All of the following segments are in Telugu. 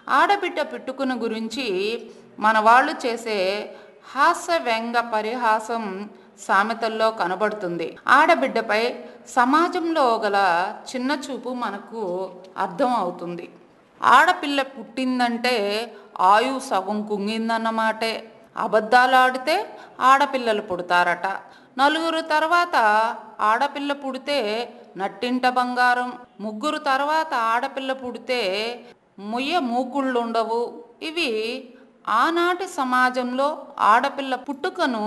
ఆడబిడ్డ పుట్టుకుని గురించి మన వాళ్ళు చేసే హాస్య వ్యంగ పరిహాసం సామెతల్లో కనబడుతుంది ఆడబిడ్డపై సమాజంలో గల చిన్న చూపు మనకు అర్థం అవుతుంది ఆడపిల్ల పుట్టిందంటే ఆయు సగం కుంగిందన్నమాటే అబద్ధాలు ఆడితే ఆడపిల్లలు పుడతారట నలుగురు తర్వాత ఆడపిల్ల పుడితే నట్టింట బంగారం ముగ్గురు తర్వాత ఆడపిల్ల పుడితే ముయ్య మూకుళ్ళుండవు ఇవి ఆనాటి సమాజంలో ఆడపిల్ల పుట్టుకను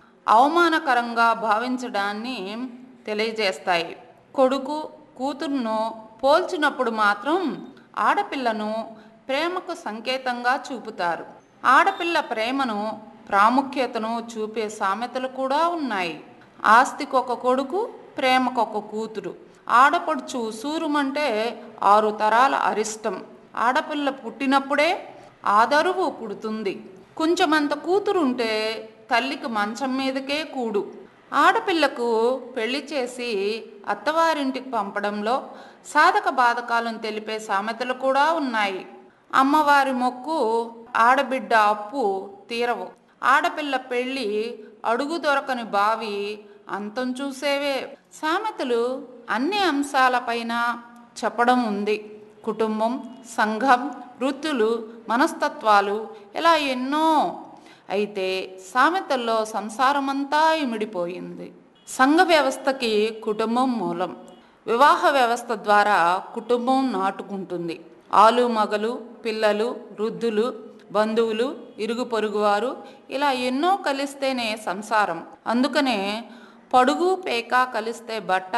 అవమానకరంగా భావించడాన్ని తెలియజేస్తాయి కొడుకు కూతురును పోల్చినప్పుడు మాత్రం ఆడపిల్లను ప్రేమకు సంకేతంగా చూపుతారు ఆడపిల్ల ప్రేమను ప్రాముఖ్యతను చూపే సామెతలు కూడా ఉన్నాయి ఆస్తికొక కొడుకు ప్రేమకొక కూతురు ఆడపడుచు సూరుమంటే ఆరు తరాల అరిష్టం ఆడపిల్ల పుట్టినప్పుడే ఆదరువు పుడుతుంది కొంచెమంత కూతురుంటే తల్లికి మంచం మీదకే కూడు ఆడపిల్లకు పెళ్లి చేసి అత్తవారింటికి పంపడంలో సాధక బాధకాలను తెలిపే సామెతలు కూడా ఉన్నాయి అమ్మవారి మొక్కు ఆడబిడ్డ అప్పు తీరవు ఆడపిల్ల పెళ్ళి అడుగు దొరకని బావి అంతం చూసేవే సామెతలు అన్ని అంశాలపైన చెప్పడం ఉంది కుటుంబం సంఘం వృత్తులు మనస్తత్వాలు ఇలా ఎన్నో అయితే సామెతల్లో సంసారమంతా ఇమిడిపోయింది సంఘ వ్యవస్థకి కుటుంబం మూలం వివాహ వ్యవస్థ ద్వారా కుటుంబం నాటుకుంటుంది ఆలు మగలు పిల్లలు వృద్ధులు బంధువులు ఇరుగు పొరుగువారు ఇలా ఎన్నో కలిస్తేనే సంసారం అందుకనే పడుగు పేక కలిస్తే బట్ట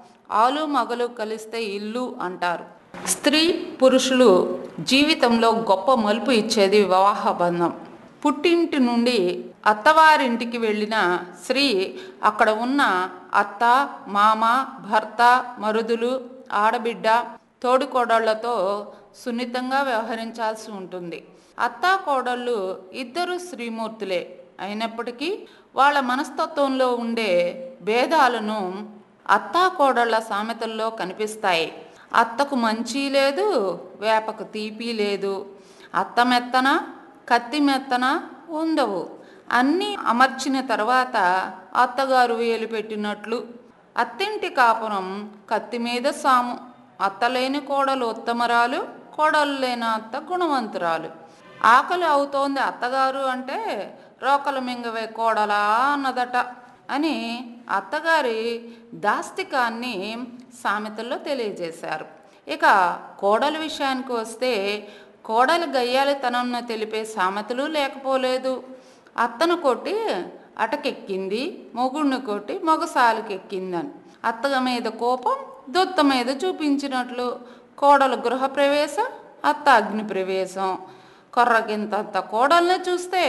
ఆలు మగలు కలిస్తే ఇల్లు అంటారు స్త్రీ పురుషులు జీవితంలో గొప్ప మలుపు ఇచ్చేది వివాహ బంధం పుట్టింటి నుండి అత్తవారింటికి వెళ్ళిన స్త్రీ అక్కడ ఉన్న అత్త మామ భర్త మరుదులు ఆడబిడ్డ తోడికోడళ్లతో సున్నితంగా వ్యవహరించాల్సి ఉంటుంది అత్తా కోడళ్ళు ఇద్దరు శ్రీమూర్తులే అయినప్పటికీ వాళ్ళ మనస్తత్వంలో ఉండే భేదాలను అత్తా కోడళ్ళ సామెతల్లో కనిపిస్తాయి అత్తకు మంచి లేదు వేపకు తీపి లేదు అత్త మెత్తన కత్తి మెత్తన ఉండవు అన్నీ అమర్చిన తర్వాత అత్తగారు వేలు పెట్టినట్లు అత్తింటి కాపురం కత్తి మీద సాము అత్తలేని కోడలు ఉత్తమరాలు కోడలు లేని అత్త గుణవంతురాలు ఆకలి అవుతోంది అత్తగారు అంటే రోకలు మింగవే కోడలా అన్నదట అని అత్తగారి దాస్తికాన్ని సామెతల్లో తెలియజేశారు ఇక కోడల విషయానికి వస్తే కోడలి గయ్యాలితనంను తెలిపే సామెతలు లేకపోలేదు అత్తను కొట్టి అటకెక్కింది మొగుడిని కొట్టి మొగసాలకి ఎక్కిందని అత్తగ మీద కోపం దొత్త మీద చూపించినట్లు కోడలు గృహప్రవేశం అత్త అగ్ని ప్రవేశం కొర్రకింతంత కోడల్ని చూస్తే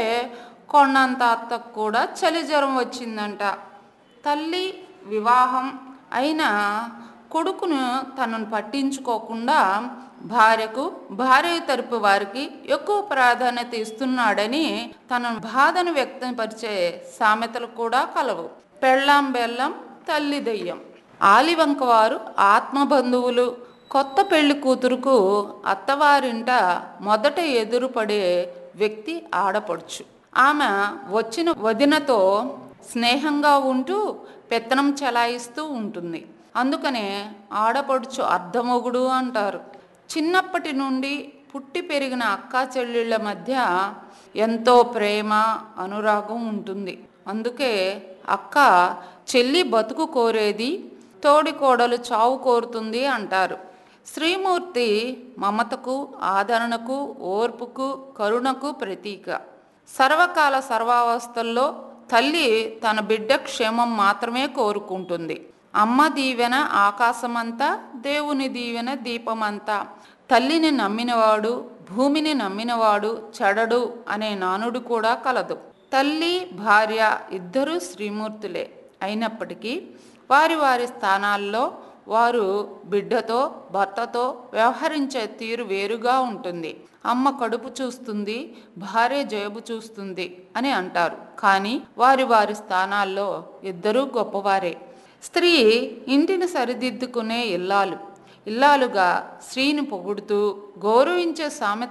కొండంత అత్తకు కూడా చలి జ్వరం వచ్చిందంట తల్లి వివాహం అయిన కొడుకును తనను పట్టించుకోకుండా భార్యకు భార్య తరపు వారికి ఎక్కువ ప్రాధాన్యత ఇస్తున్నాడని తన బాధను వ్యక్తపరిచే సామెతలు కూడా కలవు పెళ్ళాం బెల్లం తల్లి దెయ్యం ఆలివంక వారు ఆత్మబంధువులు కొత్త పెళ్లి కూతురుకు అత్తవారింట మొదట ఎదురుపడే వ్యక్తి ఆడపడుచు ఆమె వచ్చిన వదినతో స్నేహంగా ఉంటూ పెత్తనం చెలాయిస్తూ ఉంటుంది అందుకనే ఆడపడుచు అర్ధమొగుడు అంటారు చిన్నప్పటి నుండి పుట్టి పెరిగిన అక్కా చెల్లెళ్ళ మధ్య ఎంతో ప్రేమ అనురాగం ఉంటుంది అందుకే అక్క చెల్లి బతుకు కోరేది తోడి కోడలు చావు కోరుతుంది అంటారు శ్రీమూర్తి మమతకు ఆదరణకు ఓర్పుకు కరుణకు ప్రతీక సర్వకాల సర్వావస్థల్లో తల్లి తన బిడ్డ క్షేమం మాత్రమే కోరుకుంటుంది అమ్మ దీవెన ఆకాశమంతా దేవుని దీవెన దీపమంతా తల్లిని నమ్మినవాడు భూమిని నమ్మినవాడు చెడడు అనే నానుడు కూడా కలదు తల్లి భార్య ఇద్దరూ శ్రీమూర్తులే అయినప్పటికీ వారి వారి స్థానాల్లో వారు బిడ్డతో భర్తతో వ్యవహరించే తీరు వేరుగా ఉంటుంది అమ్మ కడుపు చూస్తుంది భార్య జేబు చూస్తుంది అని అంటారు కానీ వారి వారి స్థానాల్లో ఇద్దరూ గొప్పవారే స్త్రీ ఇంటిని సరిదిద్దుకునే ఇల్లాలు ఇల్లాలుగా స్త్రీని పొగుడుతూ గౌరవించే సామెత